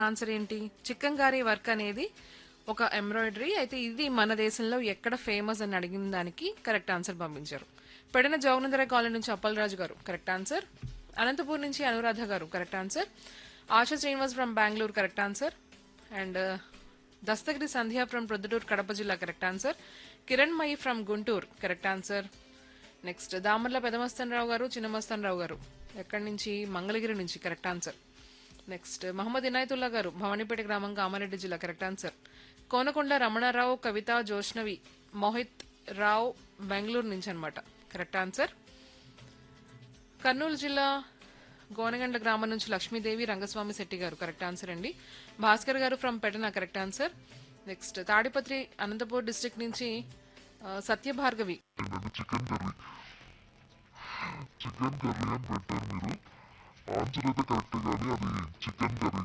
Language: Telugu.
ఆన్సర్ ఏంటి చిక్కంగారి వర్క్ అనేది ఒక ఎంబ్రాయిడరీ అయితే ఇది మన దేశంలో ఎక్కడ ఫేమస్ అని అడిగిన దానికి కరెక్ట్ ఆన్సర్ పంపించారు పెడిన జోగనందర కాలనీ నుంచి అప్పలరాజు గారు కరెక్ట్ ఆన్సర్ అనంతపూర్ నుంచి అనురాధ గారు correct answer ASHA Srinivas from Bengaluru correct answer and Dastagiri Sandhya from Proddatur Kadapa జిల్లా కరెక్ట్ ఆన్సర్ కిరణ్ మయి from Guntur correct answer next Damarla పెదమస్తన్ రావు గారు చిన్నమస్తన్ రావు గారు ఎక్కడి నుంచి మంగళగిరి నుంచి correct answer next Mohammed Inayatullah గారు భవానీపేట గ్రామం కామారెడ్డి జిల్లా కరెక్ట్ ఆన్సర్ కోనకొండ రమణారావు కవిత జోష్నవి మోహిత్ రావు బెంగళూరు నుంచి అనమాట కరెక్ట్ ఆన్సర్ కర్నూలు జిల్లా గోనగండ్ల గ్రామం నుంచి లక్ష్మీదేవి రంగస్వామి శెట్టి గారు కరెక్ట్ ఆన్సర్ అండి భాస్కర్ గారు from Petana correct answer next Tadipatri Anantapur district నుంచి ఆ, సత్యభార్గవి అది చికెన్ కర్రీ చికెన్ కర్రీ అని పెట్టారు మీరు ఆన్సర్ అయితే కరెక్ట్ కానీ అది చికెన్ కర్రీ